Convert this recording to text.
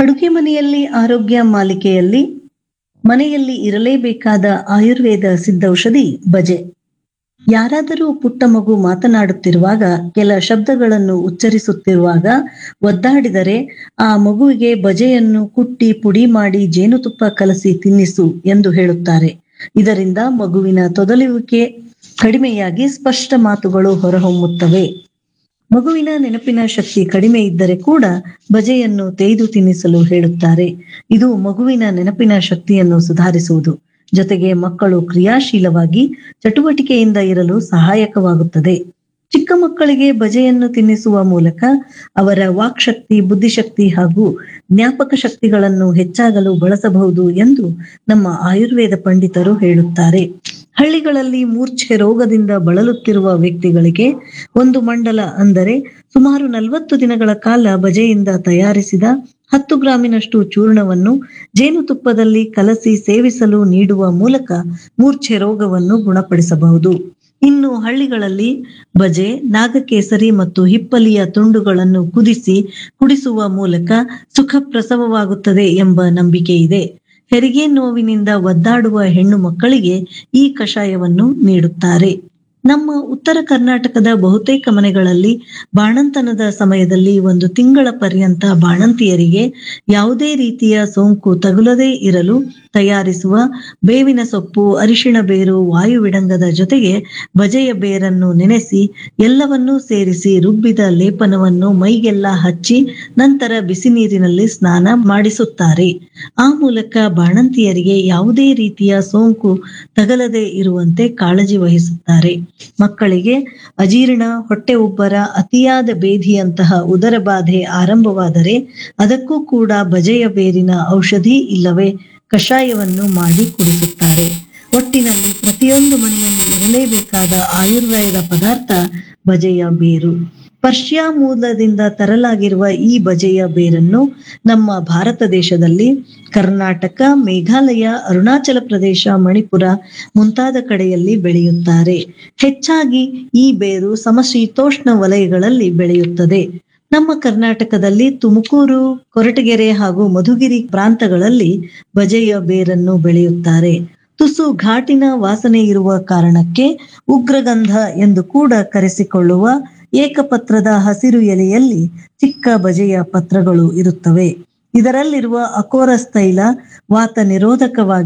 ಅಡುಗೆ ಮನೆಯಲ್ಲಿ ಆರೋಗ್ಯ ಮಾಲಿಕೆಯಲ್ಲಿ ಮನೆಯಲ್ಲಿ ಇರಲೇಬೇಕಾದ ಆಯುರ್ವೇದ ಸಿದ್ಧೌಷಧಿ ಬಜೆ ಯಾರಾದರೂ ಪುಟ್ಟ ಮಗು ಮಾತನಾಡುತ್ತಿರುವಾಗ ಕೆಲ ಶಬ್ದಗಳನ್ನು ಉಚ್ಚರಿಸುತ್ತಿರುವಾಗ ಒದ್ದಾಡಿದರೆ ಆ ಮಗುವಿಗೆ ಬಜೆಯನ್ನು ಕುಟ್ಟಿ ಪುಡಿ ಮಾಡಿ ಜೇನುತುಪ್ಪ ಕಲಸಿ ತಿನ್ನಿಸು ಎಂದು ಹೇಳುತ್ತಾರೆ ಇದರಿಂದ ಮಗುವಿನ ತೊದಲುವಿಕೆ ಕಡಿಮೆಯಾಗಿ ಸ್ಪಷ್ಟ ಮಾತುಗಳು ಹೊರಹೊಮ್ಮುತ್ತವೆ ಮಗುವಿನ ನೆನಪಿನ ಶಕ್ತಿ ಕಡಿಮೆ ಇದ್ದರೆ ಕೂಡ ಬಜೆಯನ್ನು ತೇಯ್ದು ತಿನ್ನಿಸಲು ಹೇಳುತ್ತಾರೆ ಇದು ಮಗುವಿನ ನೆನಪಿನ ಶಕ್ತಿಯನ್ನು ಸುಧಾರಿಸುವುದು ಜೊತೆಗೆ ಮಕ್ಕಳು ಕ್ರಿಯಾಶೀಲವಾಗಿ ಚಟುವಟಿಕೆಯಿಂದ ಇರಲು ಸಹಾಯಕವಾಗುತ್ತದೆ ಚಿಕ್ಕ ಮಕ್ಕಳಿಗೆ ಬಜೆಯನ್ನು ತಿನ್ನಿಸುವ ಮೂಲಕ ಅವರ ವಾಕ್ಶಕ್ತಿ ಬುದ್ಧಿಶಕ್ತಿ ಹಾಗೂ ಜ್ಞಾಪಕ ಶಕ್ತಿಗಳನ್ನು ಹೆಚ್ಚಾಗಲು ಬಳಸಬಹುದು ಎಂದು ನಮ್ಮ ಆಯುರ್ವೇದ ಪಂಡಿತರು ಹೇಳುತ್ತಾರೆ ಹಳ್ಳಿಗಳಲ್ಲಿ ಮೂರ್ಛೆ ರೋಗದಿಂದ ಬಳಲುತ್ತಿರುವ ವ್ಯಕ್ತಿಗಳಿಗೆ ಒಂದು ಮಂಡಲ ಅಂದರೆ ಸುಮಾರು ನಲವತ್ತು ದಿನಗಳ ಕಾಲ ಬಜೆಯಿಂದ ತಯಾರಿಸಿದ ಹತ್ತು ಗ್ರಾಮಿನಷ್ಟು ಚೂರ್ಣವನ್ನು ಜೇನುತುಪ್ಪದಲ್ಲಿ ಕಲಸಿ ಸೇವಿಸಲು ನೀಡುವ ಮೂಲಕ ಮೂರ್ಛೆ ರೋಗವನ್ನು ಗುಣಪಡಿಸಬಹುದು ಇನ್ನು ಹಳ್ಳಿಗಳಲ್ಲಿ ಬಜೆ ನಾಗಕೇಸರಿ ಮತ್ತು ಹಿಪ್ಪಲಿಯ ತುಂಡುಗಳನ್ನು ಕುದಿಸಿ ಕುಡಿಸುವ ಮೂಲಕ ಸುಖ ಪ್ರಸವವಾಗುತ್ತದೆ ಎಂಬ ನಂಬಿಕೆ ಇದೆ ಹೆರಿಗೆ ನೋವಿನಿಂದ ಒದ್ದಾಡುವ ಹೆಣ್ಣು ಮಕ್ಕಳಿಗೆ ಈ ಕಷಾಯವನ್ನು ನೀಡುತ್ತಾರೆ ನಮ್ಮ ಉತ್ತರ ಕರ್ನಾಟಕದ ಬಹುತೇಕ ಮನೆಗಳಲ್ಲಿ ಬಾಣಂತನದ ಸಮಯದಲ್ಲಿ ಒಂದು ತಿಂಗಳ ಪರ್ಯಂತ ಬಾಣಂತಿಯರಿಗೆ ಯಾವುದೇ ರೀತಿಯ ಸೋಂಕು ತಗುಲದೇ ಇರಲು ತಯಾರಿಸುವ ಬೇವಿನ ಸೊಪ್ಪು ಅರಿಶಿಣ ಬೇರು ವಾಯುವಿಡಂಗದ ಜೊತೆಗೆ ಬಜೆಯ ಬೇರನ್ನು ನೆನೆಸಿ ಎಲ್ಲವನ್ನೂ ಸೇರಿಸಿ ರುಬ್ಬಿದ ಲೇಪನವನ್ನು ಮೈಗೆಲ್ಲ ಹಚ್ಚಿ ನಂತರ ಬಿಸಿ ನೀರಿನಲ್ಲಿ ಸ್ನಾನ ಮಾಡಿಸುತ್ತಾರೆ ಆ ಮೂಲಕ ಬಾಣಂತಿಯರಿಗೆ ಯಾವುದೇ ರೀತಿಯ ಸೋಂಕು ತಗಲದೇ ಇರುವಂತೆ ಕಾಳಜಿ ವಹಿಸುತ್ತಾರೆ ಮಕ್ಕಳಿಗೆ ಅಜೀರ್ಣ ಹೊಟ್ಟೆ ಉಬ್ಬರ ಅತಿಯಾದ ಬೇಧಿಯಂತಹ ಉದರ ಬಾಧೆ ಆರಂಭವಾದರೆ ಅದಕ್ಕೂ ಕೂಡ ಬಜೆಯ ಬೇರಿನ ಔಷಧಿ ಇಲ್ಲವೇ ಕಷಾಯವನ್ನು ಮಾಡಿ ಕುಡಿಸುತ್ತಾರೆ ಒಟ್ಟಿನಲ್ಲಿ ಪ್ರತಿಯೊಂದು ಮನೆಯಲ್ಲಿ ಇರಲೇಬೇಕಾದ ಆಯುರ್ವೇದ ಪದಾರ್ಥ ಬಜೆಯ ಬೇರು ಪರ್ಷಿಯಾ ಮೂಲದಿಂದ ತರಲಾಗಿರುವ ಈ ಬಜೆಯ ಬೇರನ್ನು ನಮ್ಮ ಭಾರತ ದೇಶದಲ್ಲಿ ಕರ್ನಾಟಕ ಮೇಘಾಲಯ ಅರುಣಾಚಲ ಪ್ರದೇಶ ಮಣಿಪುರ ಮುಂತಾದ ಕಡೆಯಲ್ಲಿ ಬೆಳೆಯುತ್ತಾರೆ ಹೆಚ್ಚಾಗಿ ಈ ಬೇರು ಸಮಶೀತೋಷ್ಣ ವಲಯಗಳಲ್ಲಿ ಬೆಳೆಯುತ್ತದೆ ನಮ್ಮ ಕರ್ನಾಟಕದಲ್ಲಿ ತುಮಕೂರು ಕೊರಟಗೆರೆ ಹಾಗೂ ಮಧುಗಿರಿ ಪ್ರಾಂತಗಳಲ್ಲಿ ಬಜೆಯ ಬೇರನ್ನು ಬೆಳೆಯುತ್ತಾರೆ ತುಸು ಘಾಟಿನ ವಾಸನೆ ಇರುವ ಕಾರಣಕ್ಕೆ ಉಗ್ರಗಂಧ ಎಂದು ಕೂಡ ಕರೆಸಿಕೊಳ್ಳುವ ಏಕಪತ್ರದ ಹಸಿರು ಎಲೆಯಲ್ಲಿ ಚಿಕ್ಕ ಬಜೆಯ ಪತ್ರಗಳು ಇರುತ್ತವೆ ಇದರಲ್ಲಿರುವ ಅಕೋರಸ್ ತೈಲ ವಾತ ನಿರೋಧಕವಾಗಿ